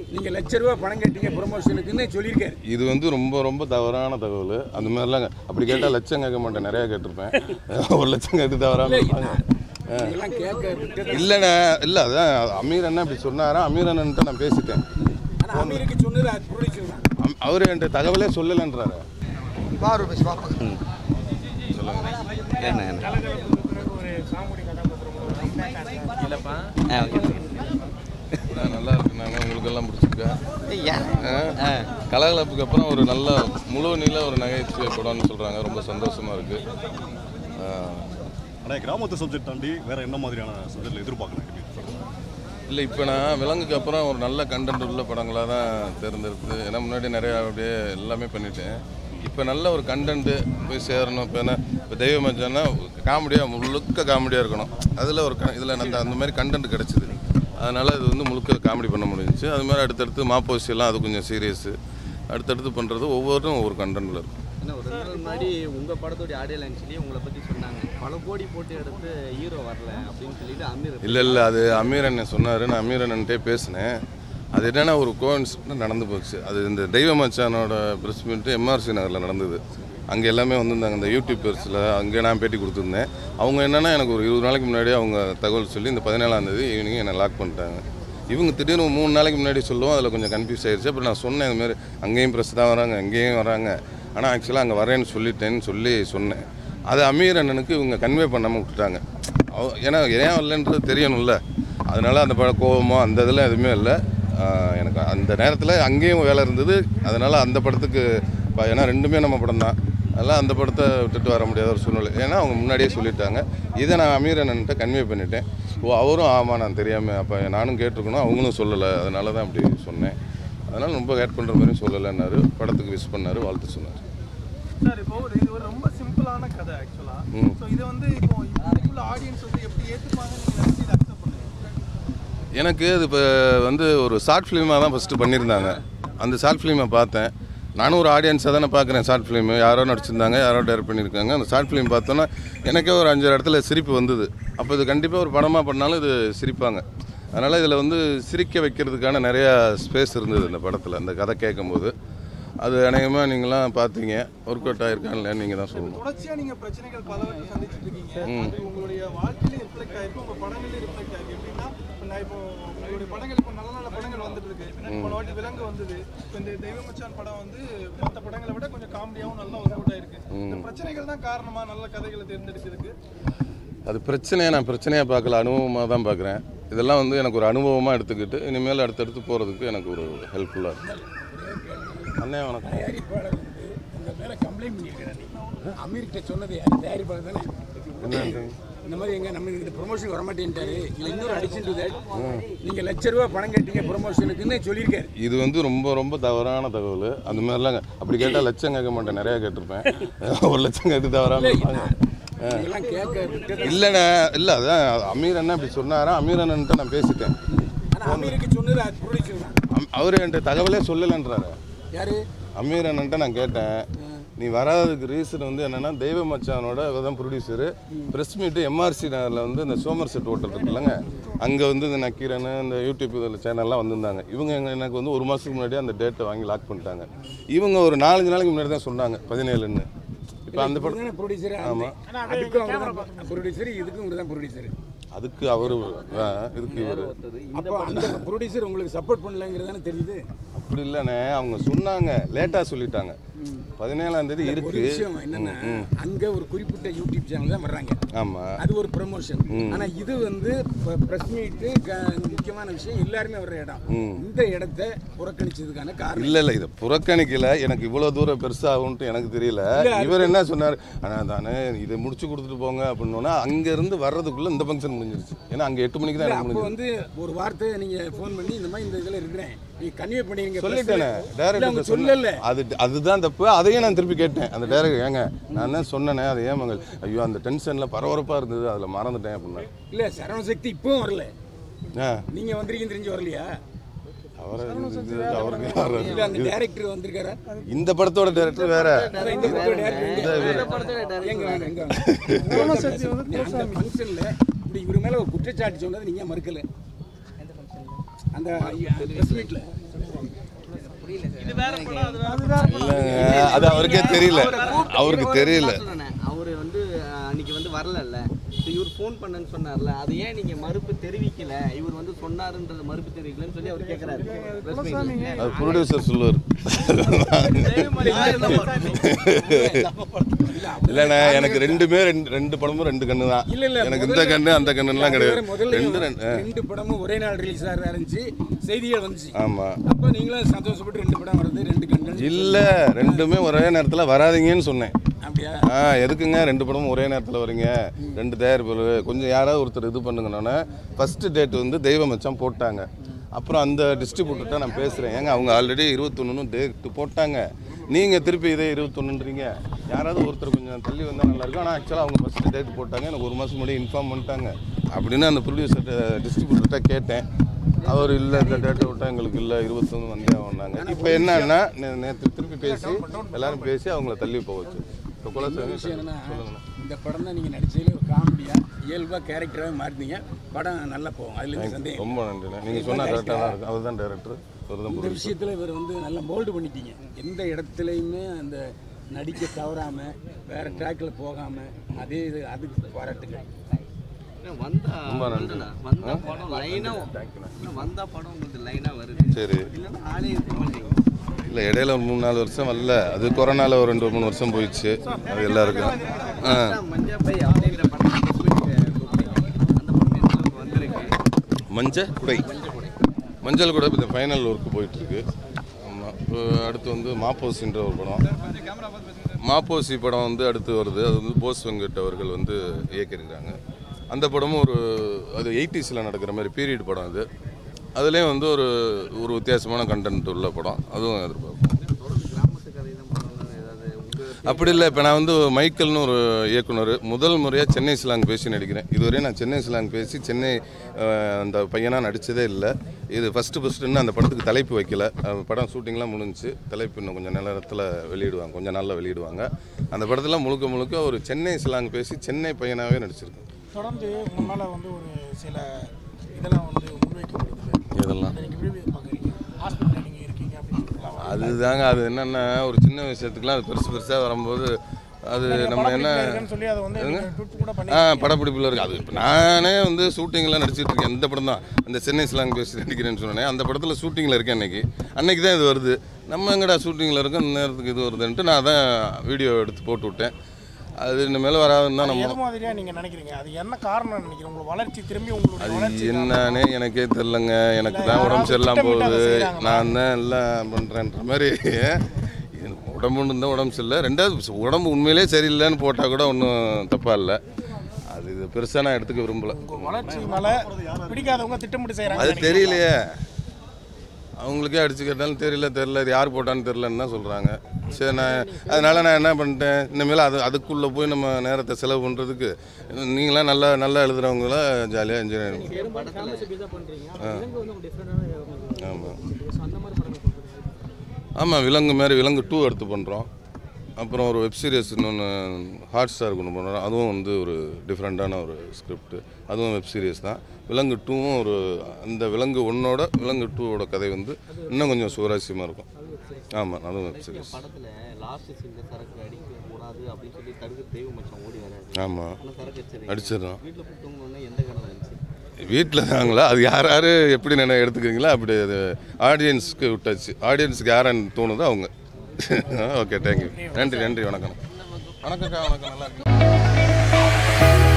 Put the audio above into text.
நீங்க லட்ச ரூபா பணம் கட்டிங்க ப்ரொமோஷனுக்குன்னு சொல்லியிருக்காரு இது வந்து ரொம்ப ரொம்ப தவறான தகவல் அந்த மாதிரிலாம் அப்படி கேட்டால் லட்சம் கேட்க மாட்டேன் நிறையா கேட்டிருப்பேன் ஒரு லட்சம் கேட்டு தவறாம இருப்பாங்க இதெல்லாம் கேட்க விட்டது இல்லைண்ணே இல்லை அதான் அமீர் அண்ணன் இப்படி சொன்னாரா அமீர் அண்ணன்ட்ட நான் பேசிட்டேன் ஆனா அமீருக்கு சொன்னது அது ப்ரொடியூசர் தான் அம்- அவரு என்கிட்ட தகவலே சொல்லலைன்றாரு பாரு பேசி பாப்பா என்ன என்ன இல்லப்பா ஆ ஓகே நான் நல்லா இருக்குனாங்க உங்களுக்கெல்லாம் பிடிச்சிருக்கா ஏன் ஆ? கலகலப்புக்கு அப்புறம் ஒரு நல்ல முழு நீள ஒரு நகைச்சுவை படம்னு சொல்கிறாங்க ரொம்ப சந்தோஷமாக இருக்குது ஆனால் கிராமத்து சப்ஜெக்ட் தாண்டி வேற என்ன மாதிரியான சப்ஜெக்ட்ல எதிர்பார்க்கலாம் இல்லை இப்போ நான் விலங்குக்கு அப்புறம் ஒரு நல்ல கண்டென்ட் உள்ள படங்களாக தான் தேர்ந்தெடுத்து ஏன்னா முன்னாடி நிறையா அப்படியே எல்லாமே பண்ணிட்டேன் இப்போ நல்ல ஒரு கண்டென்ட்டு போய் சேரணும் இப்போ என்ன இப்போ தெய்வ மச்சான்னா காமெடியாக முழுக்க காமெடியாக இருக்கணும் அதில் ஒரு இதில் அந்த அந்த மாதிரி கண்டென்ட் கிடச்சிது அதனால் இது வந்து முழுக்க காமெடி பண்ண முடிஞ்சுச்சு அது மாதிரி அடுத்தடுத்து மாப்போசி எல்லாம் அது கொஞ்சம் சீரியஸு அடுத்தடுத்து பண்ணுறது ஒவ்வொருத்தரும் ஒவ்வொரு கண்டென்ட்டில் இருக்கும் என்ன ஒரு ரெண்டு நாள் முன்னாடி உங்க படத்தோட ஆடியோ லான்ச்லயே உங்களை பத்தி சொன்னாங்க பல கோடி போட்டு எடுத்து ஹீரோ வரல அப்படின்னு சொல்லிட்டு அமீர் இல்லை இல்லை அது அமீர் அண்ணன் சொன்னார் நான் அமீர் அண்ணன்ட்டே பேசினேன் அது என்னென்னா ஒரு கோயின்சிடன்ட் நடந்து போச்சு அது இந்த தெய்வ மச்சானோட ப்ரெஸ் மீட்டு எம்ஆர்சி நகரில் நடந்தது அங்கே எல்லாமே வந்திருந்தாங்க இந்த யூடியூப் பேர்ஸில் அங்கே நான் பேட்டி கொடுத்துருந்தேன் அவங்க என்னென்னா எனக்கு ஒரு இருபது நாளைக்கு முன்னாடியே அவங்க தகவல் சொல்லி இந்த பதினேழாம் தேதி ஈவினிங் என்னை லாக் பண்ணிட்டாங்க இவங்க திடீர்னு மூணு நாளைக்கு முன்னாடி சொல்லுவோம் அதில் கொஞ்சம் கன்ஃபியூஸ் ஆயிடுச்சு அப்புறம் நான் சொன்னேன் இந்த மாதிரி அங்கேயும் ப்ரெஸ் தான் வராங்க அங்கேயும் வராங்க ஆனால் ஆக்சுவலாக அங்கே வரேன்னு சொல்லிட்டேன்னு சொல்லி சொன்னேன் அது அமீர் அண்ணனுக்கு இவங்க கன்வே பண்ணாமல் விட்டுட்டாங்க அவ- ஏன்னா ஏன் வரலன்றது தெரியணும்ல அதனால அந்த பட கோபமோ அந்த இதெல்லாம் எதுவுமே இல்லை ஆஹ் எனக்கு அந்த நேரத்தில் அங்கேயும் வேலை இருந்தது அதனால் அந்த படத்துக்கு ப- ஏன்னா ரெண்டுமே நம்ம படம் தான் அதெல்லாம் அந்த படத்தை விட்டுட்டு வர முடியாத ஒரு சூழ்நிலை ஏன்னா அவங்க முன்னாடியே சொல்லிட்டாங்க இதை நான் அமீர் அண்ணன்ட்ட கன்வே பண்ணிட்டேன் ஓ அவரும் ஆமாம் நான் தெரியாமல் அப்போ நானும் கேட்டிருக்கணும் அவங்களும் சொல்லலை அதனால தான் அப்படி சொன்னேன் அதனால் ரொம்ப ஹேட் பண்ணுற மாதிரியும் சொல்லலைன்னாரு படத்துக்கு விஷ் பண்ணார் வாழ்த்து சொன்னார் சார் இப்போ ஒரு இது ஒரு ரொம்ப சிம்பிளான கதை ஆக்சுவலா ம். ஸோ இதை வந்து இப்போ இப்போக்குள்ள ஆடியன்ஸ் வந்து எப்படி ஏற்றுப்பாங்கன்னு நீங்க நினைச்சு இதை அக்செப்ட் பண்ணுங்க எனக்கு அது இப்போ வந்து ஒரு ஷார்ட் ஃபிலிமாக தான் ஃபஸ்ட்டு பண்ணியிருந்தாங்க அந்த ஷார்ட் ஃபிலிமை பார்த்தேன் நானும் ஒரு ஆடியன்ஸாக தானே பார்க்குறேன் ஷார்ட் ஃபிலிம் யாரோ நடிச்சிருந்தாங்க யாரோ டைரக்ட் பண்ணியிருக்காங்க அந்த ஷார்ட் ஃபிலிம் பார்த்தோன்னா எனக்கே ஒரு அஞ்சு இடத்துல சிரிப்பு வந்தது அப்போ இது கண்டிப்பாக ஒரு படமாக பண்ணாலும் இது சிரிப்பாங்க அதனால் இதில் வந்து சிரிக்க வைக்கிறதுக்கான நிறையா ஸ்பேஸ் இருந்தது இந்த படத்தில் அந்த கதை கேட்கும்போது அது அநேகமாக நீங்களாம் பார்த்தீங்க ஒர்க் அவுட் ஆகிருக்கான் இல்லைன்னு நீங்கள் தான் சொல்லணும் தொடர்ச்சியா நீங்க பிரச்சனைகள் பலவற்றை சந்திச்சுட்டு இருக்கீங்க அது உங்களுடைய வாழ்க்கையில ரிஃப்ளெக்ட் ஆயிருக்கு உங்க படங்கள்லயும் ரிஃப்ளெக்ட் ஆயிருக்கு எப்படின்னா இப்ப நான் இப்போ உங்களுடைய படங்கள் இப்போ நல்ல நல்ல படங்கள் வந்துட்டு இருக்கு போன வாட்டி விலங்கு வந்தது இப்போ இந்த தெய்வ மச்சான் படம் வந்து மற்ற படங்களை விட கொஞ்சம் காமெடியாவும் நல்லா ஒர்க் அவுட் ஆயிருக்கு இந்த பிரச்சனைகள் தான் காரணமா நல்ல கதைகளை தேர்ந்தெடுக்கிறதுக்கு அது பிரச்சனையை நான் பிரச்சனையாக பார்க்கல அனுபவமாக தான் பார்க்குறேன் இதெல்லாம் வந்து எனக்கு ஒரு அனுபவமாக எடுத்துக்கிட்டு இனிமேல் அடுத்தடுத்து போகிறதுக்கு எனக்கு ஒரு ஹெல்ப்ஃபுல்லாக இருக்கும் அண்ணே வணக்கம் தயாரிப்பாளர் வந்து உங்க மேல கம்ப்ளைண்ட் பண்ணியிருக்கிறாரு அமீர்கிட்ட சொன்னது யார் தயாரிப்பாளர் தானே இந்த மாதிரி எங்க நம்ம இந்த ப்ரொமோஷன் வரமாட்டேன்ட்டாரு இல்லை இன்னொரு அடிஷன் டு தட் நீங்க லட்ச ரூபா பணம் கட்டிங்க ப்ரொமோஷனுக்குன்னு சொல்லியிருக்காரு இது வந்து ரொம்ப ரொம்ப தவறான தகவல் அந்த மாதிரிலாம் அப்படி கேட்டால் லட்சம் கேட்க மாட்டேன் நிறையா கேட்டிருப்பேன் ஒரு லட்சம் கேட்டு தவறாமல் இருப்பாங்க இதெல்லாம் கேட்க விட்டது இல்லைண்ணே இல்லை அதான் அமீர் அண்ணன் அப்படி சொன்னாரா அமீர் அண்ணன்ட்ட நான் பேசிட்டேன் ஆனா அமீருக்கு சொன்னது அது ப்ரொடியூசர் தான் அம்- அவர் என்கிட்ட தகவலே சொல்லலைன்றாரு யாரு அமீர் அண்ணன்ட்ட நான் கேட்டேன் நீ வராததுக்கு ரீசன் வந்து என்னன்னா தெய்வ மச்சானோட தான் ப்ரொடியூசரு ப்ரெஸ் மீட்டு எம்ஆர்சி நகரில் வந்து இந்த சோமர் செட் ஹோட்டல் இருக்குல்லங்க அங்கே வந்து இந்த நக்கீரன் இந்த யூடியூப் இதில் சேனல்லாம் வந்திருந்தாங்க இவங்க எங்க- எனக்கு வந்து ஒரு மாதத்துக்கு முன்னாடி அந்த டேட்டை வாங்கி லாக் பண்ணிட்டாங்க இவங்க ஒரு நாலஞ்சு நாளைக்கு முன்னாடி தான் சொன்னாங்க பதினேழுன்னு இப்போ அந்த படம் ப்ரொடியூசர் ஆமா. அதுக்கும் அவர் தான் ப்ரொடியூசர் இதுக்கும் இவர் தான் ப்ரொடியூசர் அதுக்கு அவர் இதுக்கு இவர் அப்போ அந்த ப்ரொடியூசர் உங்களுக்கு சப்போர்ட் பண்ணலங்கிறது தானே தெரியுது அப்படி இல்லைண்ணே அவங்க சொன்னாங்க லேட்டாக சொல்லிட்டாங்க பதினேழாம் தேதி ஒரு இருக்கு விஷயம் என்னன்னா அங்க ஒரு குறிப்பிட்ட யூடியூப் சேனல் தான் வர்றாங்க ஆமாம் அது ஒரு ப்ரமோஷன் ஆனா இது வந்து பிரஸ் மீட் முக்கியமான விஷயம் எல்லாருமே வர்ற இடம் இந்த இடத்த புறக்கணிச்சதுக்கான காரணம் இல்ல இல்ல இதை புறக்கணிக்கல எனக்கு இவ்வளவு தூரம் பெருசாகும்ட்டு எனக்கு தெரியல இவர் என்ன சொன்னார் ஆனா தானே இதை முடிச்சு கொடுத்துட்டு போங்க அப்படின்னோன்னா அங்க இருந்து வர்றதுக்குள்ள இந்த ஃபங்க்ஷன் முடிஞ்சிருச்சு ஏன்னா அங்க எட்டு மணிக்கு தான் இல்ல, எனக்கு அப்போ முடிஞ்சது வந்து ஒரு வார்த்தை நீங்க ஃபோன் பண்ணி இந்த மாதிரி இந்த இதுல இருக்கிறேன் நீ கன்வே பண்ணிருங்க சொல்லிட்டேனே அவங்க டேரக்டர் சொல்லல சொல்லல அது அதுதான் தப்பு அதையும் நான் திருப்பி கேட்டேன் அந்த டேரக்டர் ஏங்க நான் தான் சொன்னேனே அது ஏன் மகள் ஐயோ அந்த டென்ஷன்ல பரபரப்பா இருந்தது அதுல மறந்துட்டேன் அப்படின்னா இல்ல சரவண சக்தி இப்பவும் வரல ஆ நீங்க வந்திருக்கீங்க தெரிஞ்சு வரலையா அவரை இது- அவருக்கு யாரு? இல்ல அந்த டைரக்டர் வந்திருக்காரா இந்த படத்தோட டேரக்டர் வேற அதான் இந்த படத்தோட director எங்க? எங்க வாங்க, எங்க வாங்க. அந்த ஃபங்க்ஷன்ல இப்படி இவர் மேல ஒரு குற்றச்சாட்டு சொன்னது நீங்க மறுக்கல அந்த ப்ரெஸ் மீட்டில் இது வேற படம் அது வேற இல்லைங்க அது அவருக்கே தெரியல அவருக்கு தெரியல அவர் வந்து அஹ், அன்னைக்கு வந்து வரலல்ல So, இவர் ஃபோன் பண்ணேன்னு சொன்னார்ல அது ஏன் நீங்க மறுப்பு தெரிவிக்கல இவர் வந்து சொன்னாருன்றது மறுப்பு தெரிவிக்கலன்னு சொல்லி அவர் கேட்கறாரு Press meet ல. அது ப்ரொடியூசர் சொல்லுவார் இல்லைண்ணே எனக்கு ரெண்டுமே ரெண்டு ரெண்டு படமும் ரெண்டு கண்ணு தான் இல்ல, இல்ல, எனக்கு இந்த முதல்ல- கண்ணு அந்த கண்ணுலாம் கிடையாது முதல்ல ரெண்டு ரெண்டு ஆ, ரெண்டு படமும் ஒரே நாள் ரிலீஸ் ஆகிறதா இருந்துச்சு செய்திகள் வந்துச்சு ஆமா அப்போ நீங்களும் சந்தோஷப்பட்டு ரெண்டு படம் வருது ரெண்டு கண்கள் இல்ல ரெண்டுமே ஒரே நேரத்துல வராதீங்கன்னு சொன்னேன் அப்படியா ஆ எதுக்குங்க ரெண்டு படமும் ஒரே நேரத்தில் வரீங்க ரெண்டு தயாரிப்பாளர் கொஞ்சம் யாராவது ஒருத்தர் இது பண்ணுங்கன்னொன்னே ஃபஸ்ட்டு டேட் வந்து தெய்வ மச்சான் போட்டாங்க அப்புறம் அந்த டிஸ்ட்ரிபியூட்டர்கிட்ட நான் பேசுகிறேன் ஏங்க அவங்க ஆல்ரெடி இருபத்தொன்னு டேட் போட்டாங்க நீங்கள் திருப்பி இதே இருபத்தொன்னுன்றீங்க யாராவது ஒருத்தர் கொஞ்சம் தள்ளி வந்தால் நல்லாயிருக்கும் ஆனால் ஆக்சுவலாக அவங்க ஃபஸ்ட்டு டேட் போட்டாங்க எனக்கு ஒரு மாதம் முன்னாடி இன்ஃபார்ம் பண்ணிட்டாங்க அப்படின்னு அந்த ப்ரொடியூசர்கிட்ட டிஸ்ட்ரிபியூட்டர்கிட்ட கேட்டேன் அவர் இல்லை இந்த டேட்டை விட்டால் எங்களுக்கு இல்லை இருபத்தொன்று வந்தே ஆகுனாங்க இப்போ என்னன்னா நேற்று திருப்பி பேசி எல்லாரும் பேசி அவங்கள தள்ளி போக வச்சு இப்போ குலசாமி விஷயம் என்னன்னா இந்த படம் தான் நீங்கள் நடிச்சதுல ஒரு காமெடியாக இயல்பாக கேரக்டராக மாற்றினீங்க படம் நல்லா போகும் அதுல இருந்து சந்தேகம் ரொம்ப நன்றிண்ணே நீங்கள் சொன்னால் கரெக்டாக தான் இருக்கும் அவர் தான் டேரக்டர் அவர் தான் இந்த ப்ரொடியூசர் விஷயத்தில் இவர் வந்து நல்லா மோல்டு பண்ணிட்டீங்க எந்த இடத்துலையுமே அந்த நடிக்க தவறாமல் வேற ட்ராக்கில் போகாமல் அதே இது அதுக்கு பாராட்டுங்க ஏன் வந்தா ரொம்ப நன்றி. வந்தா வந்தா படம் லைனா வந்தா படம் உங்களுக்கு லைனா வருது சரி இல்லைன்னா ஆளே இருக்க மாட்டீங்க இல்லை இடையில ஒரு மூணு நாலு வருஷம் வரல அது கொரோனாவில் ஒரு ரெண்டு மூணு வருஷம் போயிடுச்சு அது எல்லாருக்கும் ஆ மஞ்சா பை அப்படிங்கிற படம் அந்த படம் எந்த அளவுக்கு வந்திருக்கு மஞ்சள் குடை மஞ்சள் கூட இப்போ இந்த ஃபைனல் ஒர்க் போயிட்டுருக்கு ஆமாம் இப்போ அடுத்து வந்து மாப்போசின்ற ஒரு படம் மாப்போசி படம் வந்து அடுத்து வருது அது வந்து போஸ் வெங்கட் அவர்கள் வந்து இயக்கியிருக்காங்க அந்த படமும் ஒரு அது எயிட்டிஸில் நடக்கிற மாதிரி பீரியட் படம் அது அதுலேயும் வந்து ஒரு ஒரு வித்தியாசமான கண்டென்ட் உள்ள படம் அதுவும் எதிர்பார்ப்போம் கிராமத்து கதை தான் படம் ஏதாவது உங்க அப்படி இல்லை இப்போ நான் வந்து மைக்கேல்னு ஒரு இயக்குனர் முதல் முறையாக சென்னை ஸ்லாங் பேசி நடிக்கிறேன் இதுவரை நான் சென்னை ஸ்லாங் பேசி சென்னை அஹ், அந்த பையனாக நடித்ததே இல்லை இது ஃபஸ்ட்டு ஃபஸ்ட்டுன்னு அந்த படத்துக்கு தலைப்பு வைக்கல அஹ், படம் ஷூட்டிங்லாம் முடிஞ்சுச்சு தலைப்பு இன்னும் கொஞ்சம் நேரத்தில் வெளியிடுவாங்க கொஞ்சம் நாளில் வெளியிடுவாங்க அந்த படத்தில் முழுக்க முழுக்க ஒரு சென்னை ஸ்லாங் பேசி சென்னை பையனாகவே நடிச்சிருக்கேன் தொடர்ந்து முன்னால் வந்து ஒரு சில இதெல்லாம் வந்து முன்வைக்கப்படுது இதெல்லாம் அதை நீங்கள் எப்படி பார்க்குறீங்க ஹாஸ்பிட்டலில் நீங்கள் இருக்கீங்க அப்படின்னு சொல்லலாம் அதுதாங்க அது என்னென்னா ஒரு சின்ன விஷயத்துக்குலாம் அது பெருசு பெருசாக வரும்போது அது நம்ம என்ன இருக்குன்னு சொல்லி அதை வந்து நீங்கள் ட்விட் கூட பண்ணி ஆ படப்பிடிப்பில் இருக்குது அது இப்போ நானே வந்து ஷூட்டிங்கில் நடிச்சிட்டு இருக்கேன் இந்த படம் தான் அந்த சென்னை ஸ்லாங் பேசி நடிக்கிறேன்னு சொன்னேன் அந்த படத்தில் ஷூட்டிங்கில் இருக்கேன் அன்னைக்கு அன்னைக்கு தான் இது வருது நம்ம எங்கடா ஷூட்டிங்கில் இருக்கோம் இந்த நேரத்துக்கு இது வருதுன்ட்டு நான் தான் வீடியோ எடுத்து போட்டு விட்டேன் அது இனிமேல் வராதுன்னு தான் எது நம்ம மாதிரியா நீங்கள் நினைக்கிறீங்க அது என்ன காரணம் நினைக்கிறீங்க உங்கள் வளர்ச்சி திரும்பி உங்களுடைய அது வளர்ச்சி என்னன்னே எனக்கே தெரிலங்க எனக்கு தான் உடம்பு யாராவது சரியில்லாம திட்டமிட்டு அதை போகுது செய்றாங்களா? நான் தான் எல்லாம் பண்ணுறேன்ற மாதிரி எனக்கு உடம்பு இருந்தால் உடம்பு சரியில்லை ரெண்டாவது உடம்பு உண்மையிலே சரியில்லைன்னு போட்டால் கூட ஒன்றும் தப்பாக இல்லை அது இது பெருசாக நான் எடுத்துக்க விரும்பல வளர்ச்சி மேலே பிடிக்காதவங்க திட்டமிட்டு செய்கிறாங்க அது தெரியலையே அவங்களுக்கே அடிச்சு கேட்டாலும் தெரியல தெரியல இது யார் போட்டான்னு தெரிலன்னு தான் சொல்கிறாங்க சரி நான் அதனால நான் என்ன பண்ணிட்டேன் இனிமேல் அது அதுக்குள்ளே போய் நம்ம நேரத்தை செலவு பண்ணுறதுக்கு நீங்களாம் நல்லா நல்லா எழுதுறவங்கள ஜாலியாக என்ஜாய் ஆமாம் ஆமாம் விலங்கு மாதிரி விலங்கு டூ எடுத்து பண்ணுறோம் அப்புறம் ஒரு வெப் சீரிஸ் இன்னொன்று ஹாட் ஸ்டார் கொண்டு பண்ணுறோம் அதுவும் வந்து ஒரு டிஃப்ரெண்ட்டான ஒரு ஸ்கிரிப்ட் அதுவும் வெப் சீரிஸ் தான் விலங்கு டூவும் ஒரு அந்த விலங்கு ஒன்னோட விலங்கு டூவோட கதை வந்து இன்னும் கொஞ்சம் சுவாரஸ்யமாக இருக்கும் ஆமாம் அதுவும் வெப் சீரிஸ் படத்துல லாஸ்ட் சீன்ல சரக்கு அடிக்க கூடாது அப்படின்னு சொல்லி தடுக்க தெய்வ மச்சான் ஓடி வராது ஆமாம் ஆனா சரக்கு அடிச்சது அடிச்சிடறோம் வீட்டுல கூப்பிட்டவங்க உடனே எந்த கனவு இருந்துச்சு வீட்டில் தாங்களா அது யார் யார் எப்படி நினை எடுத்துக்கிறீங்களோ அப்படி அது ஆடியன்ஸ்க்கு விட்டாச்சு ஆடியன்ஸுக்கு யாருன்னு தோணுதோ அவங்க ஓகே தேங்க்யூ நன்றி நன்றி வணக்கம் வணக்கம்க்கா வணக்கம் நல்லா இருக்கு